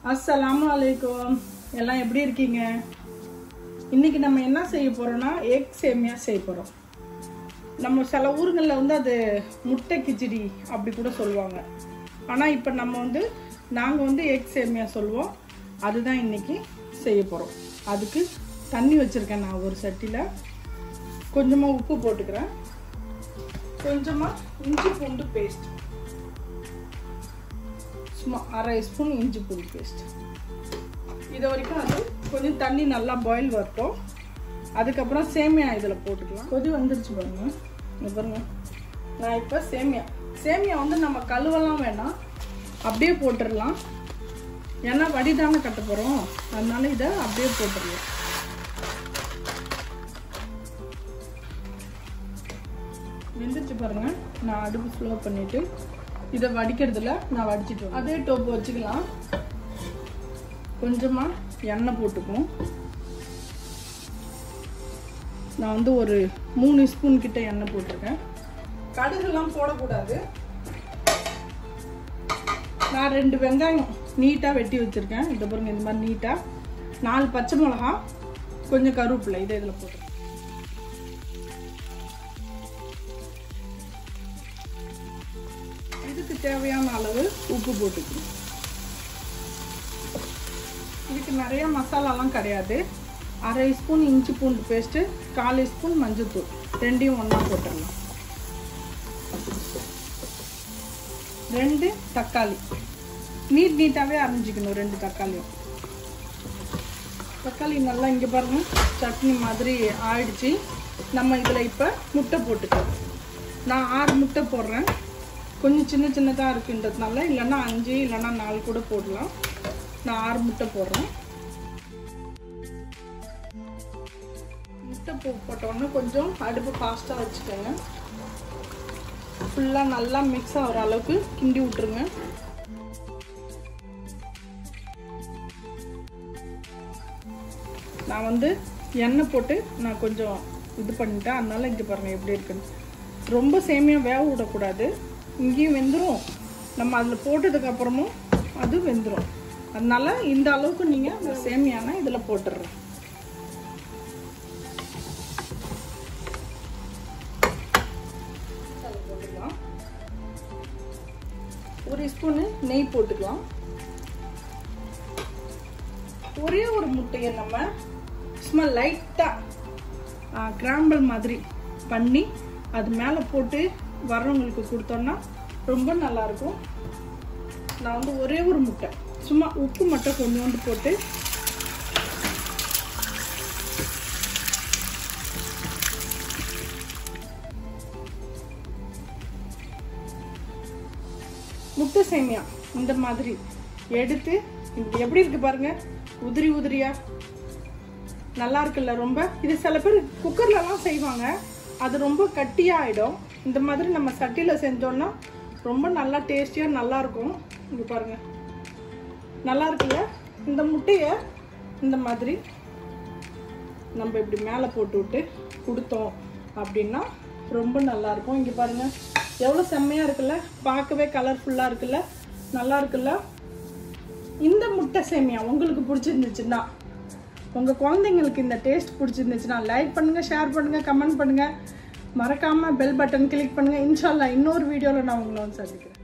அஸ்ஸலாமு அலைக்கும் எல்லாம் எப்படி இருக்கீங்க இன்னைக்கு நம்ம என்ன செய்ய போறோம்னா எக் சேமியா செய்ய போறோம் நம்ம சில ஊருங்களில் வந்து அது முட்டை கிச்சடி அப்படி கூட சொல்லுவாங்க ஆனால் இப்போ நம்ம வந்து நாங்கள் வந்து எக் சேமியா சொல்லுவோம் அதுதான் இன்னைக்கு செய்ய போகிறோம் அதுக்கு தண்ணி வச்சுருக்கேன் நான் ஒரு சட்டியில் கொஞ்சமாக உப்பு போட்டுக்கிறேன் கொஞ்சமாக இஞ்சி பூண்டு பேஸ்ட் சும்மா அரை ஸ்பூன் இஞ்சி பூண்டு பேஸ்ட் இது வரைக்கும் அது கொஞ்சம் தண்ணி நல்லா பாயில் வரட்டும் அதுக்கப்புறம் சேமியா இதில் போட்டுக்கலாம் கொதி வந்துருச்சு பாருங்க இங்க பாருங்க நான் இப்போ சேமியா சேமியா வந்து நம்ம கழுவலாம் வேணாம் அப்படியே போட்டுடலாம் ஏன்னா வடி தானே கட்ட போகிறோம் அதனால இதை அப்படியே போட்டுடலாம் வெந்துச்சு பாருங்க நான் அடுப்பு ஸ்லோ பண்ணிட்டு இதை வடிக்கிறதுல நான் வடிச்சிட்டு வரேன். அதே டோப்பு வச்சுக்கலாம் கொஞ்சமா எண்ணெய் போட்டுக்குவோம் நான் வந்து ஒரு மூணு ஸ்பூன் கிட்ட எண்ணெய் போட்டிருக்கேன் கடுகுலாம் போடக்கூடாது நான் ரெண்டு வெங்காயம் நீட்டாக வெட்டி வச்சுருக்கேன் இதை பாருங்க இந்த மாதிரி நீட்டாக நாலு பச்சை மிளகா கொஞ்சம் கருவேப்பிலை இதை இதில் போட்டு இதுக்கு தேவையான அளவு உப்பு போட்டுக்கணும் இதுக்கு நிறைய மசாலாலாம் கிடையாது அரை ஸ்பூன் இஞ்சி பூண்டு பேஸ்ட்டு கால் ஸ்பூன் மஞ்சள்தூள் ரெண்டையும் ஒன்றா போட்டுடலாம் ரெண்டு தக்காளி நீட் நீட்டாகவே அரைஞ்சிக்கணும் ரெண்டு தக்காளியும் தக்காளி நல்லா இங்கே பாருங்க சட்னி மாதிரி ஆயிடுச்சு நம்ம இதில் இப்போ முட்டை போட்டுக்கலாம் நான் ஆறு முட்டை போடுறேன் கொஞ்சம் சின்ன சின்னதாக இருக்குன்றதுனால இல்லைன்னா அஞ்சு இல்லைன்னா நாலு கூட போடலாம் நான் ஆறு முட்டை போடுறேன் முட்டை போ போட்டோன்னே கொஞ்சம் அடுப்பு ஃபாஸ்ட்டாக வச்சுக்கோங்க ஃபுல்லாக நல்லா மிக்ஸ் ஆகிற அளவுக்கு கிண்டி விட்டுருங்க நான் வந்து எண்ணெய் போட்டு நான் கொஞ்சம் இது பண்ணிட்டேன் அதனால இங்கே பாருங்கள் எப்படி இருக்குன்னு ரொம்ப சேமியா வேக விடக்கூடாது இங்கேயும் வெந்துடும் நம்ம அதில் போட்டதுக்கு அப்புறமும் அது வெந்துடும் அதனால இந்த அளவுக்கு நீங்கள் அந்த சேமியானா இதில் போட்டுடுறேன் அதில் போட்டுக்கலாம் ஒரு ஸ்பூனு நெய் போட்டுக்கலாம் ஒரே ஒரு முட்டையை நம்ம சும்மா லைட்டாக கிராம்பல் மாதிரி பண்ணி அது மேலே போட்டு வர்றவங்களுக்கு கொடுத்தோன்னா ரொம்ப நல்லாயிருக்கும் நான் வந்து ஒரே ஒரு முட்டை சும்மா உப்பு மட்டும் கொஞ்சோண்டு போட்டு முட்டை சேமியா இந்த மாதிரி எடுத்து இது எப்படி இருக்கு பாருங்க உதிரி உதிரியா நல்லா இருக்குல்ல ரொம்ப இது சில பேர் குக்கர்லலாம் செய்வாங்க அது ரொம்ப கட்டியாக ஆகிடும் இந்த மாதிரி நம்ம சட்டியில் செஞ்சோன்னா ரொம்ப நல்லா டேஸ்டியாக நல்லா இருக்கும் இங்கே பாருங்க நல்லா இருக்குல்ல இந்த முட்டையை இந்த மாதிரி நம்ம இப்படி மேலே போட்டு விட்டு கொடுத்தோம் அப்படின்னா ரொம்ப நல்லா இருக்கும் இங்கே பாருங்க எவ்வளோ செம்மையாக இருக்குல்ல பார்க்கவே கலர்ஃபுல்லாக இருக்குல்ல நல்லா இருக்குல்ல இந்த முட்டை சேமியா உங்களுக்கு பிடிச்சிருந்துச்சுன்னா உங்கள் குழந்தைங்களுக்கு இந்த டேஸ்ட் பிடிச்சிருந்துச்சுன்னா லைக் பண்ணுங்கள் ஷேர் பண்ணுங்கள் கமெண்ட் பண்ணுங்கள் மறக்காமல் பெல் பட்டன் கிளிக் பண்ணுங்கள் இன்ஷால்லா இன்னொரு வீடியோவில் நான் உங்களை வந்து சந்திக்கிறேன்